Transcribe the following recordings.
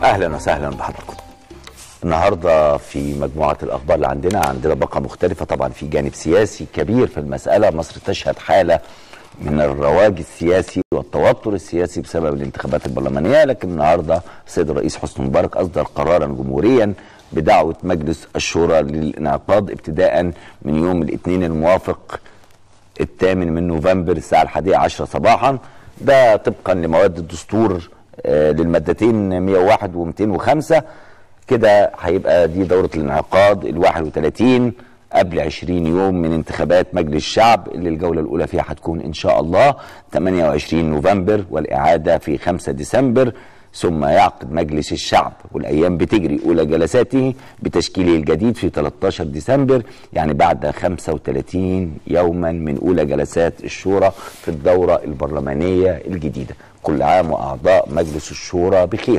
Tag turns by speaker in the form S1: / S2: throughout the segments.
S1: اهلا وسهلا بحضراتكم النهارده في مجموعه الاخبار اللي عندنا عندنا باقه مختلفه طبعا في جانب سياسي كبير في المساله مصر تشهد حاله من الرواج السياسي والتوتر السياسي بسبب الانتخابات البرلمانيه لكن النهارده السيد الرئيس حسني مبارك اصدر قرارا جمهوريا بدعوه مجلس الشورى للانعقاد ابتداء من يوم الاثنين الموافق الثامن من نوفمبر الساعه الحادية عشرة صباحا ده طبقا لمواد الدستور آه، للمادتين 101 و205 كده هيبقى دي دورة الانعقاد ال 31 قبل 20 يوم من انتخابات مجلس الشعب اللي الجولة الأولى فيها هتكون إن شاء الله 28 نوفمبر والإعادة في 5 ديسمبر ثم يعقد مجلس الشعب والأيام بتجري أولى جلساته بتشكيله الجديد في 13 ديسمبر يعني بعد 35 يوما من أولى جلسات الشورى في الدورة البرلمانية الجديدة كل عام وأعضاء مجلس الشورى بخير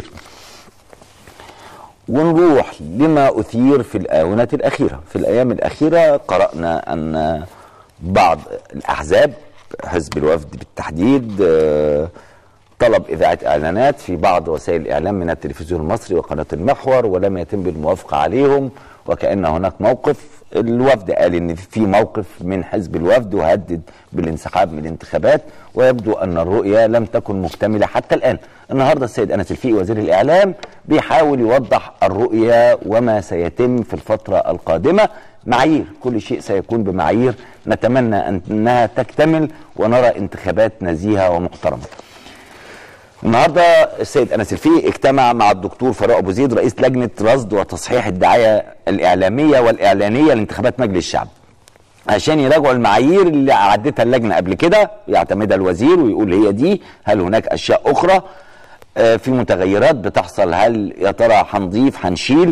S1: ونروح لما أثير في الآونة الأخيرة في الأيام الأخيرة قرأنا أن بعض الأحزاب حزب الوفد بالتحديد آه، طلب إذاعة إعلانات في بعض وسائل الإعلام من التلفزيون المصري وقناة المحور ولم يتم الموافقة عليهم وكأن هناك موقف الوفد قال ان في موقف من حزب الوفد وهدد بالانسحاب من الانتخابات ويبدو ان الرؤيه لم تكن مكتمله حتى الان. النهارده السيد انس الفقي وزير الاعلام بيحاول يوضح الرؤيه وما سيتم في الفتره القادمه معايير كل شيء سيكون بمعايير نتمنى انها تكتمل ونرى انتخابات نزيهه ومحترمه. النهارده السيد انس الفقي اجتمع مع الدكتور فاروق ابو زيد رئيس لجنه رصد وتصحيح الدعايه الاعلاميه والاعلانيه لانتخابات مجلس الشعب عشان يراجعوا المعايير اللي عدتها اللجنه قبل كده يعتمدها الوزير ويقول هي دي هل هناك اشياء اخرى آه، في متغيرات بتحصل هل يا ترى هنضيف هنشيل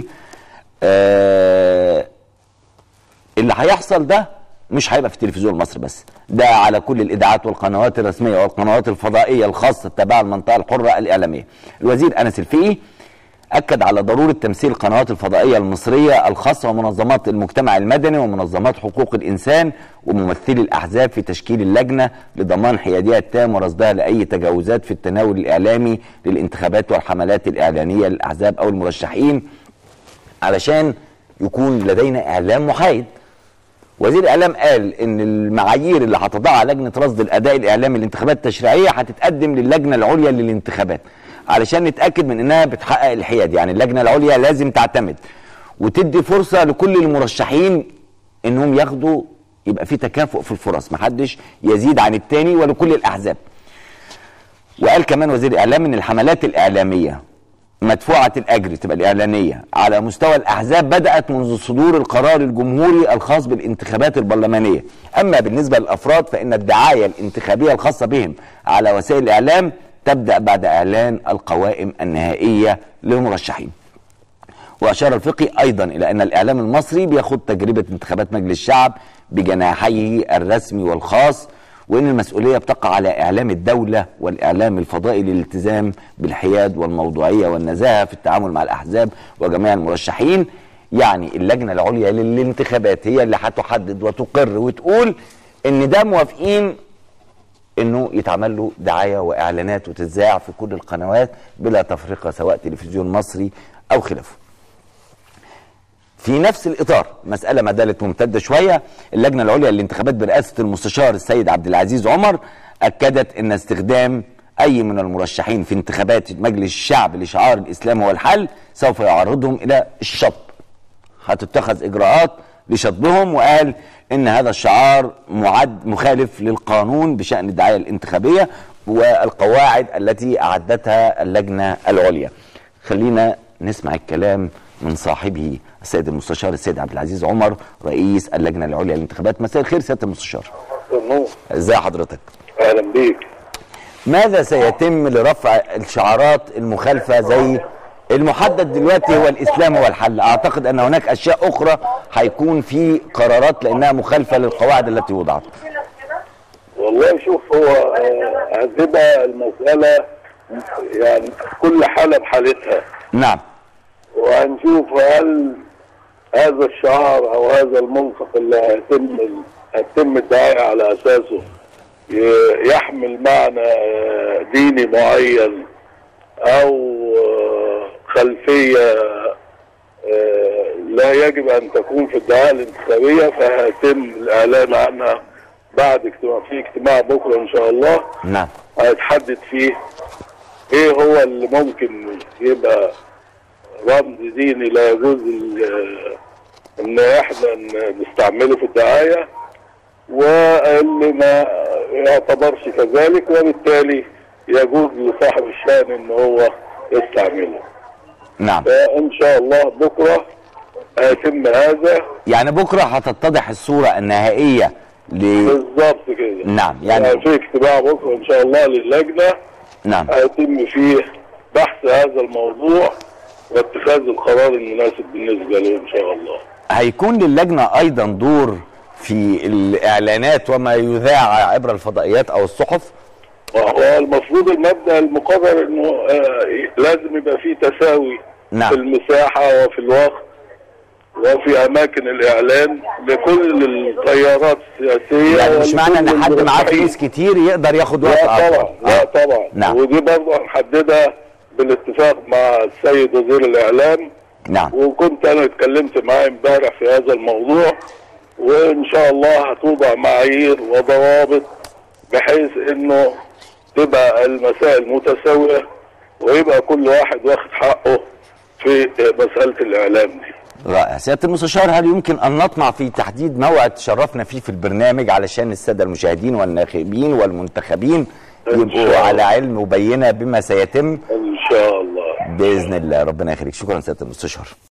S1: آه، اللي هيحصل ده مش هيبقى في التلفزيون المصري بس ده على كل الاذاعات والقنوات الرسميه والقنوات الفضائيه الخاصه التابعه للمنطقه الحره الاعلاميه الوزير انس الفقي اكد على ضروره تمثيل القنوات الفضائيه المصريه الخاصه ومنظمات المجتمع المدني ومنظمات حقوق الانسان وممثلي الاحزاب في تشكيل اللجنه لضمان حيادية التام ورصدها لاي تجاوزات في التناول الاعلامي للانتخابات والحملات الاعلانيه للاحزاب او المرشحين علشان يكون لدينا اعلام محايد وزير الاعلام قال ان المعايير اللي هتضعها لجنه رصد الاداء الاعلامي للانتخابات التشريعيه هتتقدم للجنه العليا للانتخابات علشان نتاكد من انها بتحقق الحياد يعني اللجنه العليا لازم تعتمد وتدي فرصه لكل المرشحين انهم ياخدوا يبقى في تكافؤ في الفرص محدش يزيد عن التاني ولكل الاحزاب وقال كمان وزير الاعلام ان الحملات الاعلاميه مدفوعة الأجر تبقى الإعلانية على مستوى الأحزاب بدأت منذ صدور القرار الجمهوري الخاص بالانتخابات البرلمانية أما بالنسبة للأفراد فإن الدعاية الانتخابية الخاصة بهم على وسائل الإعلام تبدأ بعد إعلان القوائم النهائية للمرشحين وأشار الفقي أيضا إلى أن الإعلام المصري بيخوض تجربة انتخابات مجلس الشعب بجناحيه الرسمي والخاص وان المسؤوليه بتقع على اعلام الدوله والاعلام الفضائي للالتزام بالحياد والموضوعيه والنزاهه في التعامل مع الاحزاب وجميع المرشحين يعني اللجنه العليا للانتخابات هي اللي هتحدد وتقر وتقول ان ده موافقين انه يتعمل له دعايه واعلانات وتتذاع في كل القنوات بلا تفرقه سواء تلفزيون مصري او خلافه. في نفس الاطار مساله ما زالت ممتده شويه اللجنه العليا للانتخابات برئاسه المستشار السيد عبد العزيز عمر اكدت ان استخدام اي من المرشحين في انتخابات مجلس الشعب لشعار الاسلام هو الحل سوف يعرضهم الى الشطب هتتخذ اجراءات لشطبهم وقال ان هذا الشعار معد مخالف للقانون بشان الدعايه الانتخابيه والقواعد التي اعدتها اللجنه العليا خلينا نسمع الكلام من صاحبه السيد المستشار السيد عبد العزيز عمر رئيس اللجنه العليا للانتخابات مساء الخير سياده المستشار
S2: النور
S1: ازي حضرتك
S2: اهلا بيك
S1: ماذا سيتم لرفع الشعارات المخالفه زي المحدد دلوقتي هو الاسلام هو الحل اعتقد ان هناك اشياء اخرى هيكون في قرارات لانها مخالفه للقواعد التي وضعت
S2: والله شوف هو آه، هتبقى المسألة يعني كل حالة بحالتها
S1: نعم
S2: وهنشوف هل هذا الشعار او هذا الملصق اللي هيتم هيتم الدعاية على اساسه ي- يحمل معنى آه، ديني معين او آه، خلفيه آه، لا يجب ان تكون في الدعايه الانتخابيه فهيتم الاعلان عنها بعد اجتماع في اجتماع بكره ان شاء الله
S1: نعم
S2: هيتحدد فيه ايه هو اللي ممكن يبقى رمز ديني لا يجوز ال- ان احنا ن- نستعمله في الدعايه واللي ما يعتبرش كذلك وبالتالي يجوز لصاحب الشأن ان هو يستعمله
S1: نعم
S2: فان شاء الله بكره هيتم هذا
S1: يعني بكره هتتضح الصوره النهائيه ل
S2: بالظبط كده
S1: نعم، يعني-
S2: في اجتماع بكره ان شاء الله للجنه
S1: نعم
S2: هيتم فيه بحث هذا الموضوع واتخاذ القرار المناسب بالنسبه له ان شاء الله.
S1: هيكون للجنه ايضا دور في الاعلانات وما يذاع عبر الفضائيات او الصحف
S2: وهو المفروض المبدا المقرر انه آه، لازم يبقى فيه تساوي
S1: نعم.
S2: في المساحه وفي الوقت وفي اماكن الاعلان لكل التيارات السياسيه
S1: يعني مش معنى ان
S2: ولكل
S1: حد معاه
S2: المرشحين.
S1: فلوس كتير يقدر ياخد وقت
S2: لا
S1: اطول
S2: طبعا لا
S1: آه.
S2: طبعا
S1: نعم.
S2: ودي برضه هنحددها بالاتفاق مع السيد وزير الاعلام
S1: نعم
S2: وكنت انا اتكلمت معاه امبارح في هذا الموضوع وان شاء الله هتوضع معايير وضوابط بحيث انه تبقى المسائل متساويه ويبقى كل واحد واخد حقه في مساله الاعلام دي.
S1: رائع سياده المستشار هل يمكن ان نطمع في تحديد موعد تشرفنا فيه في البرنامج علشان الساده المشاهدين والناخبين والمنتخبين
S2: إن
S1: يبقوا
S2: شاء الله.
S1: على علم وبينه بما سيتم
S2: ان شاء الله
S1: باذن الله ربنا يخليك شكرا سياده المستشار